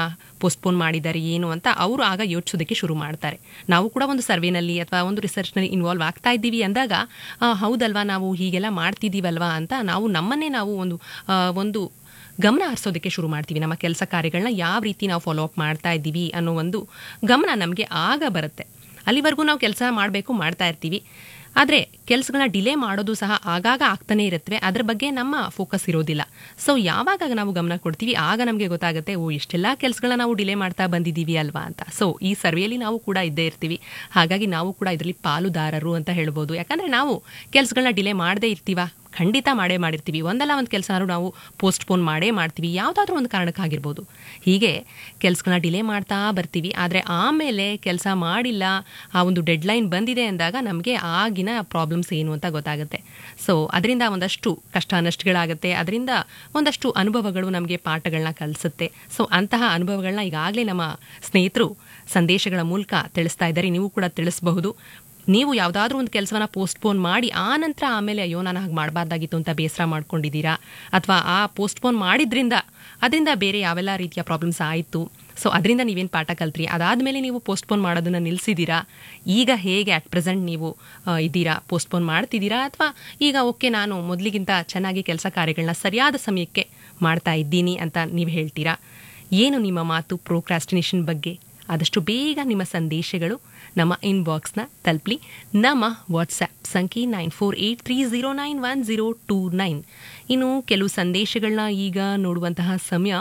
postpone ಮಾಡಿದ್ದಾರೆ ಏನು ಅಂತ ಅವರು ಆಗ ಯೋಚಿಸೋದಕ್ಕೆ ಶುರು ಮಾಡ್ತಾರೆ ನಾವು ಕೂಡ ಒಂದು ಸರ್ವೆನಲ್ಲಿ ಅಥವಾ ಒಂದು ರಿಸರ್ಚ್ನಲ್ಲಿ ಇನ್ವಾಲ್ವ್ ಆಗ್ತಾ ಇದ್ದೀವಿ ಅಂದಾಗ ಆ, ಹೌದಲ್ವಾ ನಾವು ಹೀಗೆಲ್ಲ ಮಾಡ್ತಿದ್ದೀವಲ್ವಾ ಅಂತ ನಾವು ನಮ್ಮನ್ನೇ ನಾವು ಒಂದು ಆ, ಒಂದು ಗಮನ ಹರಿಸೋದಕ್ಕೆ ಶುರು ಮಾಡ್ತೀವಿ ನಮ್ಮ ಕೆಲಸ ಕಾರ್ಯಗಳನ್ನ ಯಾವ ರೀತಿ ನಾವು ಫಾಲೋ ಅಪ್ ಮಾಡ್ತಾ ಇದ್ದೀವಿ ಅನ್ನೋ ಒಂದು ಗಮನ ನಮಗೆ ಆಗ ಬರುತ್ತೆ ಅಲ್ಲಿವರೆಗೂ ನಾವು ಕೆಲಸ ಮಾಡಬೇಕು ಮಾಡ್ತಾ ಇರ್ತೀವಿ ಆದರೆ ಕೆಲಸಗಳನ್ನ ಡಿಲೇ ಮಾಡೋದು ಸಹ ಆಗಾಗ ಆಗ್ತಾನೆ ಇರುತ್ತವೆ ಅದ್ರ ಬಗ್ಗೆ ನಮ್ಮ ಫೋಕಸ್ ಇರೋದಿಲ್ಲ ಸೊ ಯಾವಾಗ ನಾವು ಗಮನ ಕೊಡ್ತೀವಿ ಆಗ ನಮಗೆ ಗೊತ್ತಾಗುತ್ತೆ ಓ ಇಷ್ಟೆಲ್ಲ ಕೆಲಸಗಳನ್ನ ನಾವು ಡಿಲೇ ಮಾಡ್ತಾ ಬಂದಿದ್ದೀವಿ ಅಲ್ವಾ ಅಂತ ಸೊ ಈ ಸರ್ವೆಯಲ್ಲಿ ನಾವು ಕೂಡ ಇದ್ದೇ ಇರ್ತೀವಿ ಹಾಗಾಗಿ ನಾವು ಕೂಡ ಇದರಲ್ಲಿ ಪಾಲುದಾರರು ಅಂತ ಹೇಳ್ಬೋದು ಯಾಕಂದರೆ ನಾವು ಕೆಲಸಗಳನ್ನ ಡಿಲೇ ಮಾಡದೇ ಇರ್ತೀವ ಖಂಡಿತ ಮಾಡೇ ಮಾಡಿರ್ತೀವಿ ಒಂದಲ್ಲ ಒಂದು ಕೆಲಸನಾದ್ರು ನಾವು ಪೋಸ್ಟ್ಪೋನ್ ಮಾಡೇ ಮಾಡ್ತೀವಿ ಯಾವುದಾದ್ರೂ ಒಂದು ಕಾರಣಕ್ಕಾಗಿರ್ಬೋದು ಹೀಗೆ ಕೆಲಸಗಳನ್ನ ಡಿಲೇ ಮಾಡ್ತಾ ಬರ್ತೀವಿ ಆದರೆ ಆಮೇಲೆ ಕೆಲಸ ಮಾಡಿಲ್ಲ ಆ ಒಂದು ಡೆಡ್ಲೈನ್ ಬಂದಿದೆ ಅಂದಾಗ ನಮಗೆ ಆಗಿನ ಪ್ರಾಬ್ಲಮ್ಸ್ ಏನು ಅಂತ ಗೊತ್ತಾಗುತ್ತೆ ಸೊ ಅದರಿಂದ ಒಂದಷ್ಟು ಕಷ್ಟ ನಷ್ಟಗಳಾಗುತ್ತೆ ಅದರಿಂದ ಒಂದಷ್ಟು ಅನುಭವಗಳು ನಮಗೆ ಪಾಠಗಳನ್ನ ಕಲಿಸುತ್ತೆ ಸೊ ಅಂತಹ ಅನುಭವಗಳನ್ನ ಈಗಾಗಲೇ ನಮ್ಮ ಸ್ನೇಹಿತರು ಸಂದೇಶಗಳ ಮೂಲಕ ತಿಳಿಸ್ತಾ ಇದ್ದಾರೆ ನೀವು ಕೂಡ ತಿಳಿಸಬಹುದು ನೀವು ಯಾವುದಾದ್ರೂ ಒಂದು ಕೆಲಸವನ್ನ ಪೋಸ್ಟ್ಪೋನ್ ಮಾಡಿ ಆ ನಂತರ ಆಮೇಲೆ ಅಯ್ಯೋ ನಾನು ಹಾಗೆ ಮಾಡಬಾರ್ದಾಗಿತ್ತು ಅಂತ ಬೇಸರ ಮಾಡ್ಕೊಂಡಿದ್ದೀರಾ ಅಥವಾ ಆ ಪೋಸ್ಟ್ಪೋನ್ ಮಾಡಿದ್ರಿಂದ ಅದರಿಂದ ಬೇರೆ ಯಾವೆಲ್ಲ ರೀತಿಯ ಪ್ರಾಬ್ಲಮ್ಸ್ ಆಯಿತು ಸೊ ಅದರಿಂದ ನೀವೇನು ಪಾಠ ಕಲ್ತ್ರಿ ಅದಾದಮೇಲೆ ನೀವು ಪೋಸ್ಟ್ಪೋನ್ ಮಾಡೋದನ್ನು ನಿಲ್ಲಿಸಿದ್ದೀರಾ ಈಗ ಹೇಗೆ ಅಟ್ ಪ್ರೆಸೆಂಟ್ ನೀವು ಆ, ಇದ್ದೀರಾ ಪೋಸ್ಟ್ಪೋನ್ ಮಾಡ್ತಿದ್ದೀರಾ ಅಥವಾ ಈಗ ಓಕೆ ನಾನು ಮೊದಲಿಗಿಂತ ಚೆನ್ನಾಗಿ ಕೆಲಸ ಕಾರ್ಯಗಳನ್ನ ಸರಿಯಾದ ಸಮಯಕ್ಕೆ ಮಾಡ್ತಾ ಇದ್ದೀನಿ ಅಂತ ನೀವು ಹೇಳ್ತೀರಾ ಏನು ನಿಮ್ಮ ಮಾತು ಪ್ರೋಕ್ರಾಸ್ಟಿನೇಷನ್ ಬಗ್ಗೆ ಆದಷ್ಟು ಬೇಗ ನಿಮ್ಮ ಸಂದೇಶಗಳು ನಮ್ಮ ಇನ್ಬಾಕ್ಸ್ನ ತಲುಪಲಿ ನಮ್ಮ ವಾಟ್ಸ್ಆ್ಯಪ್ ಸಂಖ್ಯೆ nine four eight three zero nine one zero two nine ಇನ್ನು ಕೆಲವು ಸಂದೇಶಗಳನ್ನ ಈಗ ನೋಡುವಂತಹ ಸಮಯ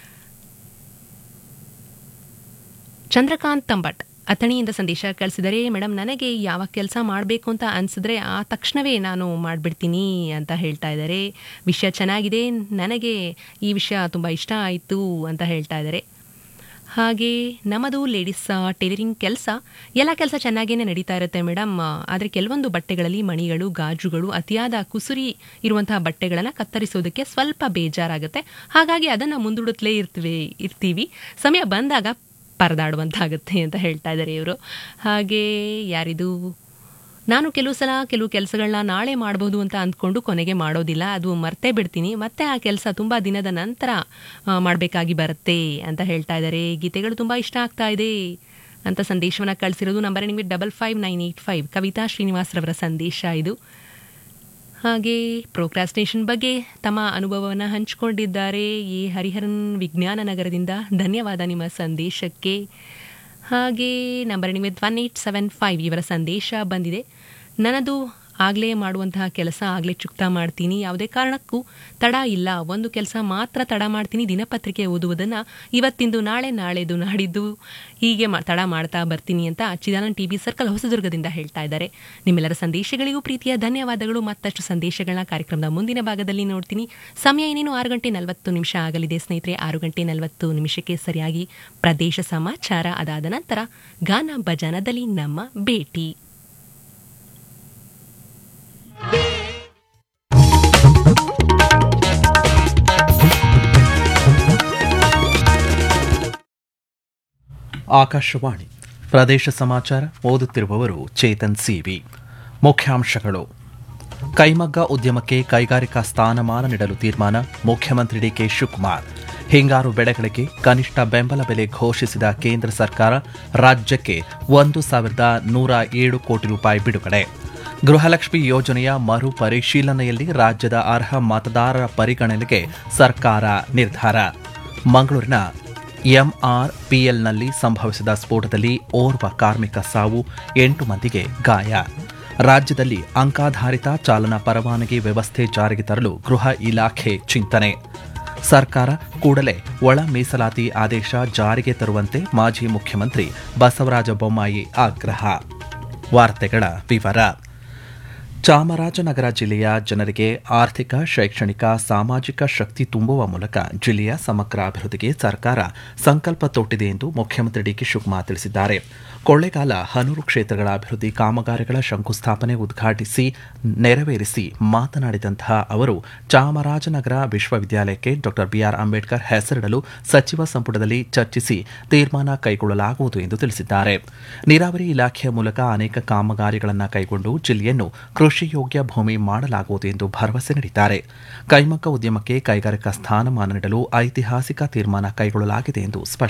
ಚಂದ್ರಕಾಂತ್ ತಂಬಟ್ ಅಥಣಿಯಿಂದ ಸಂದೇಶ ಕಳಿಸಿದರೆ ಮೇಡಮ್ ನನಗೆ ಯಾವ ಕೆಲಸ ಮಾಡಬೇಕು ಅಂತ ಅನಿಸಿದ್ರೆ ಆ ತಕ್ಷಣವೇ ನಾನು ಮಾಡಿಬಿಡ್ತೀನಿ ಅಂತ ಹೇಳ್ತಾ ಇದ್ದಾರೆ ವಿಷಯ ಚೆನ್ನಾಗಿದೆ ನನಗೆ ಈ ವಿಷಯ ತುಂಬ ಇಷ್ಟ ಆಯಿತು ಅಂತ ಹೇಳ್ತಾ ಇದ್ದಾರೆ ಹಾಗೆ ನಮ್ಮದು ಲೇಡೀಸ್ ಟೈಲರಿಂಗ್ ಕೆಲಸ ಎಲ್ಲ ಕೆಲಸ ಚೆನ್ನಾಗೇನೆ ನಡೀತಾ ಇರುತ್ತೆ ಮೇಡಮ್ ಆದರೆ ಕೆಲವೊಂದು ಬಟ್ಟೆಗಳಲ್ಲಿ ಮಣಿಗಳು ಗಾಜುಗಳು ಅತಿಯಾದ ಕುಸುರಿ ಇರುವಂತಹ ಬಟ್ಟೆಗಳನ್ನು ಕತ್ತರಿಸೋದಕ್ಕೆ ಸ್ವಲ್ಪ ಬೇಜಾರಾಗುತ್ತೆ ಹಾಗಾಗಿ ಅದನ್ನು ಮುಂದೂಡುತ್ತಲೇ ಇರ್ತೀವಿ ಇರ್ತೀವಿ ಸಮಯ ಬಂದಾಗ ಪರದಾಡುವಂತಾಗುತ್ತೆ ಅಂತ ಹೇಳ್ತಾ ಇದ್ದಾರೆ ಇವರು ಹಾಗೆ ಯಾರಿದು ನಾನು ಕೆಲವು ಸಲ ಕೆಲವು ಕೆಲಸಗಳನ್ನ ನಾಳೆ ಮಾಡ್ಬೋದು ಅಂತ ಅಂದ್ಕೊಂಡು ಕೊನೆಗೆ ಮಾಡೋದಿಲ್ಲ ಅದು ಮರ್ತೇ ಬಿಡ್ತೀನಿ ಮತ್ತೆ ಆ ಕೆಲಸ ತುಂಬ ದಿನದ ನಂತರ ಮಾಡಬೇಕಾಗಿ ಬರುತ್ತೆ ಅಂತ ಹೇಳ್ತಾ ಇದ್ದಾರೆ ಗೀತೆಗಳು ತುಂಬ ಇಷ್ಟ ಆಗ್ತಾ ಇದೆ ಅಂತ ಸಂದೇಶವನ್ನು ಕಳಿಸಿರೋದು ನಂಬರ್ ನಿಮಗೆ double five nine eight five Kavitha Srinivas ರವರ ಸಂದೇಶ ಇದು ಹಾಗೆ ಪ್ರೋಕ್ರಾಸ್ಟಿನೇಷನ್ ಬಗ್ಗೆ ತಮ್ಮ ಅನುಭವವನ್ನು ಹಂಚಿಕೊಂಡಿದ್ದಾರೆ ಎ ಹರಿಹರನ್ ವಿಜ್ಞಾನ ನಗರದಿಂದ ಧನ್ಯವಾದ ನಿಮ್ಮ ಸಂದೇಶಕ್ಕೆ ಹಾಗೆ ನಂಬರ್ ನಿಮಗೆ ಒನ್ ಏಯ್ಟ್ ಸೆವೆನ್ ಫೈವ್ ಇವರ ಸಂದೇಶ ಬಂದಿದೆ ನನ್ನದು ಆಗಲೇ ಮಾಡುವಂತಹ ಕೆಲಸ ಆಗಲೇ ಚುಕ್ತಾ ಮಾಡ್ತೀನಿ ಯಾವುದೇ ಕಾರಣಕ್ಕೂ ತಡ ಇಲ್ಲ ಒಂದು ಕೆಲಸ ಮಾತ್ರ ತಡ ಮಾಡ್ತೀನಿ ದಿನಪತ್ರಿಕೆ ಓದುವುದನ್ನು ಇವತ್ತಿಂದು ನಾಳೆ ನಾಳೆದು ನಾಡಿದ್ದು ಹೀಗೆ ಮಾ- ತಡ ಮಾಡ್ತಾ ಬರ್ತೀನಿ ಅಂತ ಚಿದಾನಂದ್ ಟಿ ಬಿ ಸರ್ಕಲ್ ಹೊಸದುರ್ಗದಿಂದ ಹೇಳ್ತಾ ಇದ್ದಾರೆ ನಿಮ್ಮೆಲ್ಲರ ಸಂದೇಶಗಳಿಗೂ ಪ್ರೀತಿಯ ಧನ್ಯವಾದಗಳು ಮತ್ತಷ್ಟು ಸಂದೇಶಗಳನ್ನ ಕಾರ್ಯಕ್ರಮದ ಮುಂದಿನ ಭಾಗದಲ್ಲಿ ನೋಡ್ತೀನಿ ಸಮಯ ಇನ್ನೇನು ಆರು ಗಂಟೆ ನಲವತ್ತು ನಿಮಿಷ ಆಗಲಿದೆ ಸ್ನೇಹಿತರೆ ಆರು ಗಂಟೆ ನಲವತ್ತು ನಿಮಿಷಕ್ಕೆ ಸರಿಯಾಗಿ ಪ್ರದೇಶ ಸಮಾಚಾರ ಅದಾದ ನಂತರ ಗಾನ ಭಜನದಲ್ಲಿ ನಮ್ಮ ಭೇಟಿ ಆಕಾಶವಾಣಿ ಪ್ರದೇಶ ಸಮಾಚಾರ ಓದುತ್ತಿರುವವರು ಚೇತನ್ ಸಿವಿ ಮುಖ್ಯಾಂಶಗಳು ಕೈಮಗ್ಗ ಉದ್ಯಮಕ್ಕೆ ಕೈಗಾರಿಕಾ ಸ್ಥಾನಮಾನ ನೀಡಲು ತೀರ್ಮಾನ ಮುಖ್ಯಮಂತ್ರಿ ಡಿಕೆ ಶಿವಕುಮಾರ್ ಹಿಂಗಾರು ಬೆಳೆಗಳಿಗೆ ಕನಿಷ್ಠ ಬೆಂಬಲ ಬೆಲೆ ಘೋಷಿಸಿದ ಕೇಂದ್ರ ಸರ್ಕಾರ ರಾಜ್ಯಕ್ಕೆ ಒಂದು ಸಾವಿರದ ನೂರ ಏಳು ಕೋಟಿ ರೂಪಾಯಿ ಬಿಡುಗಡೆ ಗೃಹಲಕ್ಷ್ಮಿ ಯೋಜನೆಯ ಮರು ಪರಿಶೀಲನೆಯಲ್ಲಿ ರಾಜ್ಯದ ಅರ್ಹ ಮತದಾರರ ಪರಿಗಣನೆಗೆ ಸರ್ಕಾರ ನಿರ್ಧಾರ ಮಂಗಳೂರಿನ ಎಂಆರ್ಪಿಎಲ್ನಲ್ಲಿ ಸಂಭವಿಸಿದ ಸ್ಫೋಟದಲ್ಲಿ ಓರ್ವ ಕಾರ್ಮಿಕ ಸಾವು ಎಂಟು ಮಂದಿಗೆ ಗಾಯ ರಾಜ್ಯದಲ್ಲಿ ಅಂಕಾಧಾರಿತ ಚಾಲನಾ ಪರವಾನಗಿ ವ್ಯವಸ್ಥೆ ಜಾರಿಗೆ ತರಲು ಗೃಹ ಇಲಾಖೆ ಚಿಂತನೆ ಸರ್ಕಾರ ಕೂಡಲೇ ಒಳ ಮೀಸಲಾತಿ ಆದೇಶ ಜಾರಿಗೆ ತರುವಂತೆ ಮಾಜಿ ಮುಖ್ಯಮಂತ್ರಿ ಬಸವರಾಜ ಬೊಮ್ಮಾಯಿ ಆಗ್ರಹ ವಾರ್ತೆಗಳ ವಿವರ ಚಾಮರಾಜನಗರ ಜಿಲ್ಲೆಯ ಜನರಿಗೆ ಆರ್ಥಿಕ ಶೈಕ್ಷಣಿಕ ಸಾಮಾಜಿಕ ಶಕ್ತಿ ತುಂಬುವ ಮೂಲಕ ಜಿಲ್ಲೆಯ ಸಮಗ್ರ ಅಭಿವೃದ್ಧಿಗೆ ಸರ್ಕಾರ ಸಂಕಲ್ಪ ತೊಟ್ಟಿದೆ ಎಂದು ಮುಖ್ಯಮಂತ್ರಿ ಡಿಕೆ ಶಿವಕುಮಾರ್ ತಿಳಿಸಿದ್ದಾರೆ ಕೊಳ್ಳೇಗಾಲ ಹನೂರು ಕ್ಷೇತ್ರಗಳ ಅಭಿವೃದ್ಧಿ ಕಾಮಗಾರಿಗಳ ಶಂಕುಸ್ಥಾಪನೆ ಉದ್ಘಾಟಿಸಿ ನೆರವೇರಿಸಿ ಮಾತನಾಡಿದಂತಹ ಅವರು ಚಾಮರಾಜನಗರ ವಿಶ್ವವಿದ್ಯಾಲಯಕ್ಕೆ ಡಾ ಬಿಆರ್ ಅಂಬೇಡ್ಕರ್ ಹೆಸರಿಡಲು ಸಚಿವ ಸಂಪುಟದಲ್ಲಿ ಚರ್ಚಿಸಿ ತೀರ್ಮಾನ ಕೈಗೊಳ್ಳಲಾಗುವುದು ಎಂದು ತಿಳಿಸಿದ್ದಾರೆ ನೀರಾವರಿ ಇಲಾಖೆಯ ಮೂಲಕ ಅನೇಕ ಕಾಮಗಾರಿಗಳನ್ನು ಕೈಗೊಂಡು ಜಿಲ್ಲೆಯನ್ನು ಕೃಷಿ ಯೋಗ್ಯ ಭೂಮಿ ಮಾಡಲಾಗುವುದು ಎಂದು ಭರವಸೆ ನೀಡಿದ್ದಾರೆ ಕೈಮಗ್ಗ ಉದ್ಯಮಕ್ಕೆ ಕೈಗಾರಿಕಾ ಸ್ಥಾನಮಾನ ನೀಡಲು ಐತಿಹಾಸಿಕ ತೀರ್ಮಾನ ಕೈಗೊಳ್ಳಲಾಗಿದೆ ಎಂದು ಸ್ಪಷ್ಟಪಡಿಸಿದ್ದಾರೆ